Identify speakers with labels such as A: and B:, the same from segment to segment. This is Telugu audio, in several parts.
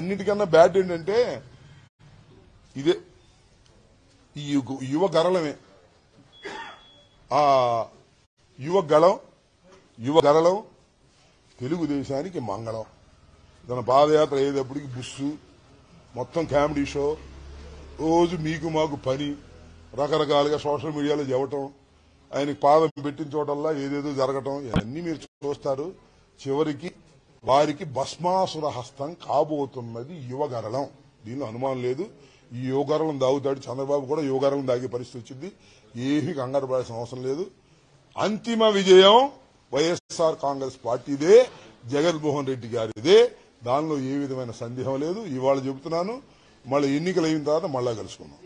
A: అన్నిటికన్నా బ్యాడ్ ఏంటంటే ఇదే ఈ యుగ- యువ గరళమే ఆ యువ గళం యువ గరళం తెలుగుదేశానికి మంగళం తన పాదయాత్ర అయ్యేటప్పటికి బుస్సు మొత్తం కామెడీ షో రోజు మీకు మాకు పని రకరకాలుగా సోషల్ మీడియాలో చెప్పటం ఆయనకి పాదం పెట్టిన చోటల్లా ఏదేదో జరగటం ఇవన్నీ మీరు చూస్తారు చివరికి వారికి భస్మాసుర హస్తం కాబోతున్నది యువగరళం దీనిలో అనుమానం లేదు ఈ యువగరళం దాగుతాడు చంద్రబాబు కూడా యువగరళం దాగే పరిస్థితి వచ్చింది ఏమీ కంగారు పడాల్సిన అవసరం లేదు అంతిమ విజయం వైఎస్ఆర్ కాంగ్రెస్ పార్టీదే జగన్మోహన్ రెడ్డి గారిదే దానిలో ఏ విధమైన సందేహం లేదు ఇవాళ చెబుతున్నాను మళ్ళీ ఎన్నికలు అయిన తర్వాత మళ్ళా కలుసుకుందాం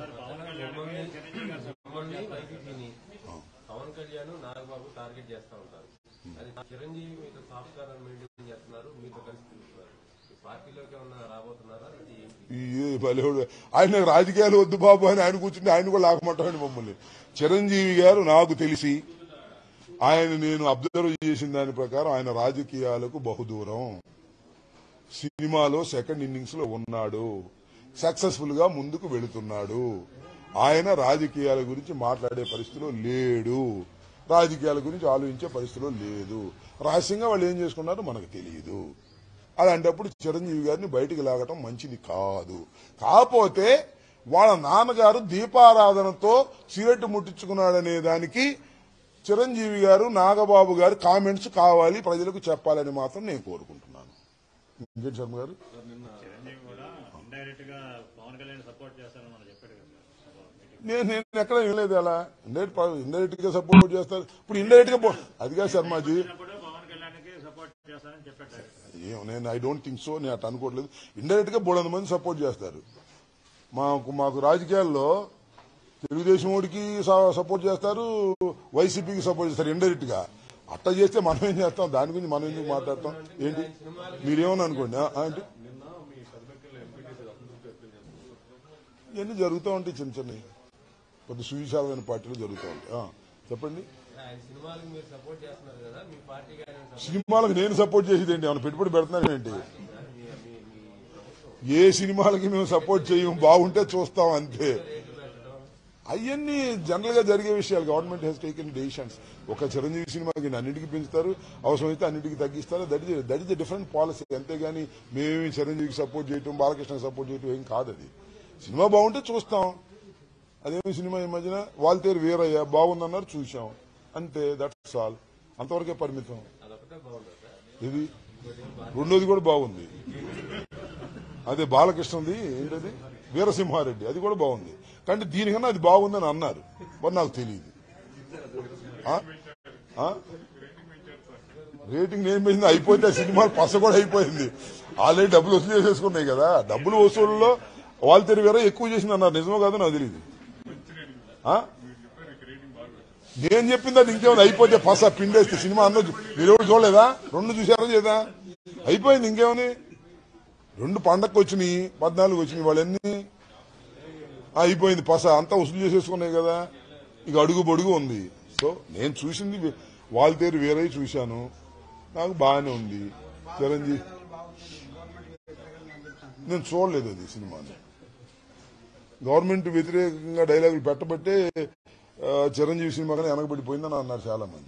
B: మిమ్మల్ని వైసీపీని పవన్ కళ్యాణ్ నాగబాబు టార్గెట్ చేస్తా ఉంటారు అది చిరంజీవి మీతో సాఫ్ట్వేర్ మెయింటైన్ చేస్తున్నారు మీతో కలిసి తిరుగుతున్నారు ఈ పార్టీలోకి ఏమన్నా రాబోతున్నారా అది ఏంటి
A: ఈ బలిహుడు ఆయన రాజకీయాలు వద్దు బాబు అని ఆయన కూర్చుంటే ఆయన కూడా లాగమంటాడు మమ్మల్ని చిరంజీవి గారు నాకు తెలిసి ఆయన నేను అబ్జర్వ్ చేసిన దాని ప్రకారం ఆయన రాజకీయాలకు బహుదూరం సినిమాలో సెకండ్ ఇన్నింగ్స్ లో ఉన్నాడు సక్సెస్ఫుల్ గా ముందుకు వెళుతున్నాడు ఆయన రాజకీయాల గురించి మాట్లాడే పరిస్థితిలో లేడు రాజకీయాల గురించి ఆలోచించే పరిస్థితిలో లేదు రహస్యంగా వాళ్ళు ఏం చేసుకున్నారో మనకు తెలియదు అలాంటప్పుడు చిరంజీవి గారిని బయటికి లాగటం మంచిది కాదు కాకపోతే వాళ్ళ నాన్నగారు దీపారాధనతో సిగరెట్ ముట్టించుకున్నాడనే దానికి చిరంజీవి గారు నాగబాబు గారు కామెంట్స్ కావాలి ప్రజలకు చెప్పాలని మాత్రం నేను కోరుకుంటున్నాను ఇంకేంటి శర్మ గారు
C: చిరంజీవి కూడా ఇండైరెక్ట్ గా పవన్ కళ్యాణ్ సపోర్ట్ చేస్తారని మనం చెప్పాడు కదా సార్ మీటింగ్
A: నేను నేను ఎక్కడ వినలేదు అలా ఇండైరెక్ట్ ఇండైరెక్ట్ గా సపోర్ట్ చేస్తారు ఇప్పుడు ఇండైరెక్ట్ గా పో- అది కాదు శర్మాజీ
C: అప్పుడు పవన్ కళ్యాణ్ కి సపోర్ట్ చేస్తారని చెప్పాడు
A: ఏం నేను ఐ డోంట్ థింక్ సో నేను అట్లా అనుకోవట్లేదు ఇండైరెక్ట్ గా బోడంత మంది సపోర్ట్ చేస్తారు మాకు మాకు రాజకీయాల్లో తెలుగుదేశం ఓడికి స- సపోర్ట్ చేస్తారు వైసీపీకి సపోర్ట్ చేస్తారు ఇండైరెక్ట్ గా అట్లా చేస్తే మనం ఏం చేస్తాం దాని గురించి మనం ఎందుకు మాట్లాడతాం ఏంటి మీరేమని అనుకోండి ఆ, ఆ, ఏంటి ఇవన్నీ జరుగుతూ ఉంటాయి చిన్న చిన్నవి కొద్ది సువిశాలమైన పార్టీలు జరుగుతూ ఉంటాయి ఆ, చెప్పండి
B: ఆయన సినిమాలకు మీరు సపోర్ట్ చేస్తున్నారు కదా మీ పార్టీకి ఆయన support
A: సినిమాలకు నేను సపోర్ట్ చేసేది ఏంటి ఏమైనా పెట్టుబడి పెడుతున్నాను ఏంటి
B: మీ- మీ- మీ ప్రభుత్వం
A: ఏ సినిమాలకి మేము సపోర్ట్ చేయం బాగుంటే చూస్తాం అంతే
B: రేటు పెట్టడం
A: అవన్నీ జనరల్ గా జరిగే విషయాలు గవర్నమెంట్ హెస్ టేకెన్ డెసిషన్స్ ఒక చిరంజీవి సినిమాకి అన్నిటికీ పెంచుతారు అవసరమైతే అన్నిటికీ తగ్గిస్తారు that is that is the different policy అంతేగాని మేమేమి చిరంజీవికి సపోర్ట్ చేయటం బాలకృష్ణకి సపోర్ట్ చేయటం ఏం కాదు అది సినిమా బాగుంటే చూస్తాం అదేమి సినిమా ఈ మధ్యన వాల్తేరు వీరయ్య బాగుందన్నారు చూసాం అంతే దట్స్ ఆల్ అంతవరకే పరిమితం
B: అదొకటే బాగుంటుంది సార్
A: ఇది రెండోది కూడా బాగుంది అదే బాలకృష్ణది ఏంటది వీరసింహారెడ్డి అది కూడా బాగుంది కానీ దీనికన్నా అది బాగుందని అన్నారు మరి నాకు తెలియదు ఆ? ఆ? రేటింగ్ నేను పెంచింది అయిపోతే ఆ సినిమా పస కూడా అయిపోయింది ఆల్రెడీ డబ్బులు వసూలు చేసేసుకున్నాయి కదా డబ్బులు వసూలులో వాళ్ళు తెరి వేరే ఎక్కువ చేసింది అన్నారు నిజమో కాదో నాకు తెలియదు ఆ? నేను చెప్పింది అది ఇంకేమైనా అయిపోతే పస పిండేస్తే సినిమా అందరూ చూ- మీరు ఎవరు చూడలేదా రెండు చూసారో చేదా అయిపోయింది ఇంకేమని రెండు పండగకు వచ్చినాయి పద్నాలుగు వచ్చినాయి వాళ్ళన్నీ ఆ, అయిపోయింది పస అంతా వసూలు చేసేసుకున్నాయి కదా ఇక అడుగు బొడుగు ఉంది సో నేను చూసింది వే- వాల్తేరు వేరే చూశాను నాకు బాగానే ఉంది చిరంజీవి నేను చూడలేదు అది సినిమాని గవర్నమెంట్ వ్యతిరేకంగా డైలాగులు పెట్టబట్టే ఆ, చిరంజీవి సినిమా కానీ వెనకబడిపోయిందని అన్నారు చాలా మంది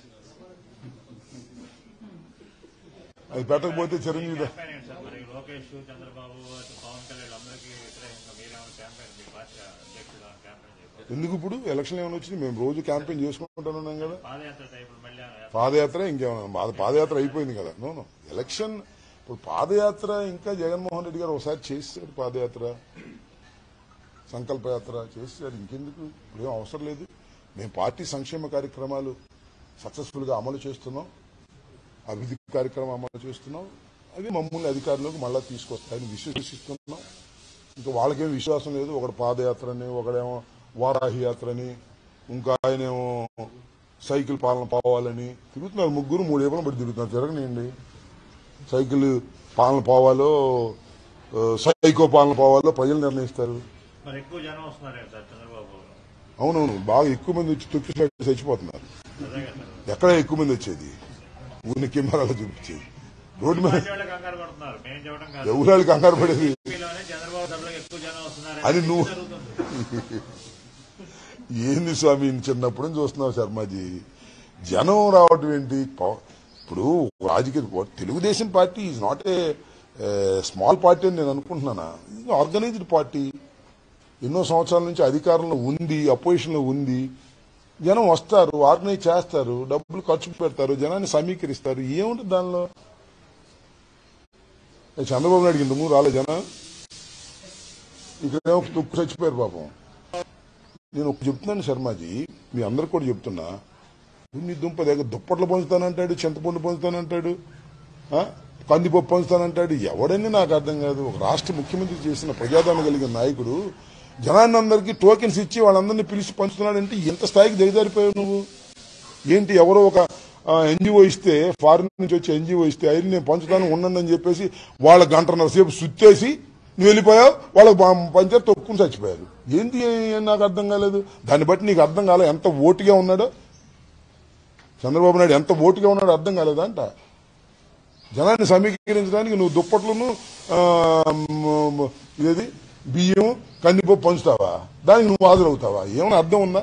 A: అది పెట్టకపోతే చిరంజీవి
C: క్యాంపెయిన్ ఏంటి సార్ మరి లోకేష్ చంద్రబాబు అటు పవన్ కళ్యాణ్ అందరికీ వ్యతిరేకంగా మీరేమైనా క్యాంపెయిన్ మీ పార్టీ అధ్యక్షుడు క్యాంపెయిన్ చేస్తారు
A: ఎందుకు ఇప్పుడు ఎలక్షన్ ఏమైనా వచ్చింది మేము రోజు క్యాంపెయిన్ చేసుకుంటున్నాం కదా
C: పాదయాత్ర టైపులు మళ్ళీ ఏమైనా
A: పాదయాత్ర ఇంకేమైనా పాద- పాదయాత్ర అయిపోయింది కదా నో నో ఎలక్షన్ ఇప్పుడు పాదయాత్ర ఇంకా జగన్మోహన్ రెడ్డి గారు ఒకసారి చేశారు పాదయాత్ర సంకల్పయాత్ర చేశారు ఇంకెందుకు ఇప్పుడు ఏం అవసరం లేదు మేము పార్టీ సంక్షేమ కార్యక్రమాలు సక్సెస్ఫుల్ గా అమలు చేస్తున్నాం అభివృద్ధి కార్యక్రమం అమలు చేస్తున్నాం అవి మమ్మల్ని అధికారంలోకి మళ్ళా తీసుకొస్తాయని విశ్వసిస్తున్నాం ఇంకా వాళ్ళకేం విశ్వాసం లేదు ఒకడు పాదయాత్రని ఒకడేమో వారాహి యాత్రని ఇంకా ఆయనేమో సైకిల్ పాలన పోవాలని తిరుగుతున్నారు ముగ్గురు మూడు ఏపలు బట్టి తిరుగుతున్నారు జరగనియండి సైకిల్ పాలన పోవాలో ఆ, సైకో పాలన పోవాలో ప్రజలు నిర్ణయిస్తారు
C: మరి ఎక్కువ జనం వస్తున్నారు సార్ చంద్రబాబు
A: అవునవును బాగా ఎక్కువ మంది వచ్చి తొక్కి చచ్చిపోతున్నారు
C: అదే కదా సార్
A: ఎక్కడ ఎక్కువ మంది వచ్చేది ఊరిని కెమెరాలో చూపించేది రోడ్డు మీద
C: పార్టీ వాళ్ళు కంగారు పడుతున్నారు మేము చెప్పడం కాదు
A: ఎవరాలు కంగారు పడేది
C: ఏపీలోనే చంద్రబాబు సభలో ఎక్కువ జనం వస్తున్నారు
A: అది నువ్వు-
C: జరుగుతుంది
A: ఏంది స్వామి నేను చిన్నప్పుడు నుంచి చూస్తున్నావు శర్మాజీ జనం రావటం ఏంటి పవ- ఇప్పుడు రాజకీయ Telugudesam party is not a small party అని నేను అనుకుంటున్నానా ఇది ఆర్గనైజ్డ్ పార్టీ ఎన్నో సంవత్సరాల నుంచి అధికారంలో ఉంది అపోజిషన్ లో ఉంది జనం వస్తారు ఆర్గనైజ్ చేస్తారు డబ్బులు ఖర్చు పెడతారు జనాన్ని సమీకరిస్తారు ఏముంటుంది దానిలో ఏ చంద్రబాబు నాయుడు ఇంత ముందు రాలే జనం ఇక్కడేమో తుక్కు చచ్చిపోయారు పాపం నేను ఒక చెప్తున్నాను శర్మాజీ మీ అందరికి కూడా చెప్తున్నా నీ దుంప దగ్గర దుప్పట్లు పంచుతానంటాడు చింతపండు పంచుతానంటాడు ఆ? కందిపప్పు పంచుతానంటాడు ఎవడని నాకు అర్థం కాదు ఒక రాష్ట్ర ముఖ్యమంత్రి చేసిన ప్రజాదరణ కలిగిన నాయకుడు జనాన్ని అందరికీ టోకెన్స్ ఇచ్చి వాళ్ళందరినీ పిలిచి పంచుతున్నాడంటే ఎంత స్థాయికి దిగజారిపోయావు నువ్వు ఏంటి ఎవరో ఒక ఎన్జిఓ ఇస్తే ఫారిన్ నుంచి వచ్చి ఎన్జిఓ ఇస్తే అయితే నేను పంచుతాను ఉండండి అని చెప్పేసి వాళ్ళ గంటన్నర సేపు సుత్తేసి నువ్వు వెళ్ళిపోయావు వాళ్ళకి పంచారు తొక్కుని చచ్చిపోయారు ఏంటి ఏం నాకు అర్థం కాలేదు దాన్ని బట్టి నీకు అర్థం కాలే ఎంత ఓటుగా ఉన్నాడో చంద్రబాబు నాయుడు ఎంత ఓటుగా ఉన్నాడో అర్థం కాలేదా అంట జనాన్ని సమీకరించడానికి నువ్వు దుప్పట్లను ఆ, మ్, మ్, ఇదేది బియ్యం కందిపప్పు పంచుతావా దానికి నువ్వు హాజరవుతావా ఏమైనా అర్థం ఉందా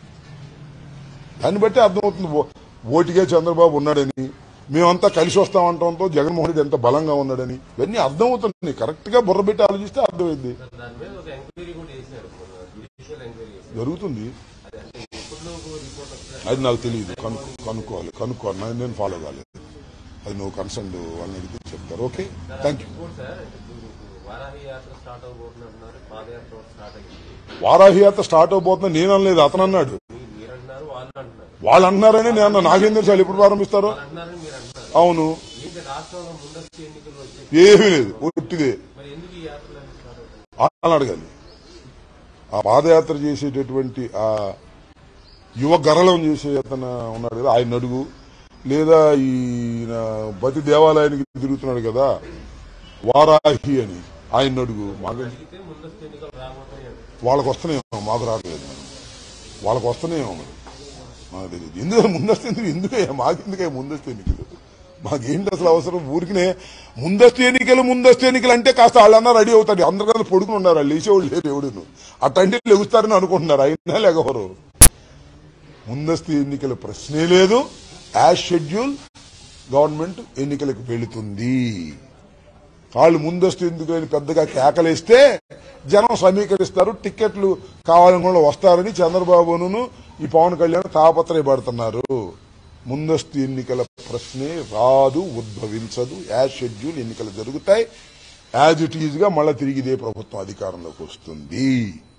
A: దాన్ని బట్టి అర్థమవుతుంది ఓ- ఓటిగా చంద్రబాబు ఉన్నాడని మేమంతా కలిసి వస్తామంటంతో జగన్మోహన్ రెడ్డి ఎంత బలంగా ఉన్నాడని ఇవన్నీ అర్థమవుతుంది కరెక్ట్ గా బుర్ర పెట్టి ఆలోచిస్తే అర్థమైంది
B: సార్ దాని మీద ఒక ఎంక్వైరీ కూడా చేశారు జ్యుడిషియల్ ఎంక్వైరీ చేశారు
A: జరుగుతుంది
B: అది అంటే ఎప్పుడు రిపోర్ట్ వస్తుంది
A: అది నాకు తెలియదు కను కనుక్కోవాలి కనుక్కోవాలి నేను- నేను ఫాలో కాలేదు అది నువ్వు కన్సర్న్ వాళ్ళని అడిగితే చెప్తారు ఓకే థ్యాంక్ యూ
B: ఇంకోటి సార్ ఇప్పుడు మీకు వారాహి యాత్ర స్టార్ట్ అవబోతుంది అంటున్నారు పాదయాత్ర ఒకటి స్టార్ట్ అయ్యింది
A: వారాహి యాత్ర స్టార్ట్ అవబోతున్నా నేను అనలేదు అతను అన్నాడు
B: మీరు మీరు అంటున్నారు వాళ్ళు అంటున్నారు
A: వాళ్ళు అన్నారని నేను అన్నా నాకేం తెలుసు వాళ్ళు ఎప్పుడు ప్రారంభిస్తారో
B: వాళ్ళు అంటున్నారని మీరు అంటున్నారు
A: అవును
B: ఏంటి రాష్ట్రంలో ముందస్తు ఎన్నికలు వచ్చే
A: ఏమీ లేదు ఒట్టిదే
B: మరి ఎందుకు ఈ యాత్రలు స్టార్ట్ అవుతాయి
A: అని అడగాలి ఆ పాదయాత్ర చేసేటటువంటి ఆ యువ గరళం చేసే అతను ఉన్నాడు కదా ఆయన అడుగు లేదా ఈయన బతి దేవాలయానికి తిరుగుతున్నాడు కదా వారాహి అని ఆయన అడుగు మాకు
B: అడిగితే ముందస్తు ఎన్నికలు రాబోతున్నాయి అంటారు.
A: వాళ్ళకి వస్తున్నాయేమో మాకు రావట్లేదు వాళ్ళకి వస్తున్నాయేమో మరి మాకు తెలియదు ఎందుకు ముందస్తు ఎందుకు ఎందుకే మాకెందుకే ముందస్తు ఎన్నికలు మాకేంటి అసలు అవసరం ఊరికినే ముందస్తు ఎన్నికలు ముందస్తు ఎన్నికలు అంటే కాస్త వాళ్ళన్నా రెడీ అవుతారు అందరికన్నా పొడుకుని ఉన్నారు వాళ్ళు లేచేవాళ్ళు లేరు ఎవడును అట్టంటే లెగుస్తారని అనుకుంటున్నారు అయినా లేకపోరు ముందస్తు ఎన్నికల ప్రశ్నే లేదు యాజ్ షెడ్యూల్ గవర్నమెంట్ ఎన్నికలకు వెళుతుంది వాళ్ళు ముందస్తు ఎందుకని పెద్దగా కేకలేస్తే జనం సమీకరిస్తారు టిక్కెట్లు కావాలని కూడా వస్తారని చంద్రబాబును ఈ పవన్ కళ్యాణ్ తాపత్రయపడుతున్నారు ముందస్తు ఎన్నికల ప్రశ్నే రాదు ఉద్భవించదు యాజ్ షెడ్యూల్ ఎన్నికలు జరుగుతాయి యాజ్ ఇట్ ఈజ్ గా మళ్ళా తిరిగి ఇదే ప్రభుత్వం అధికారంలోకి వస్తుంది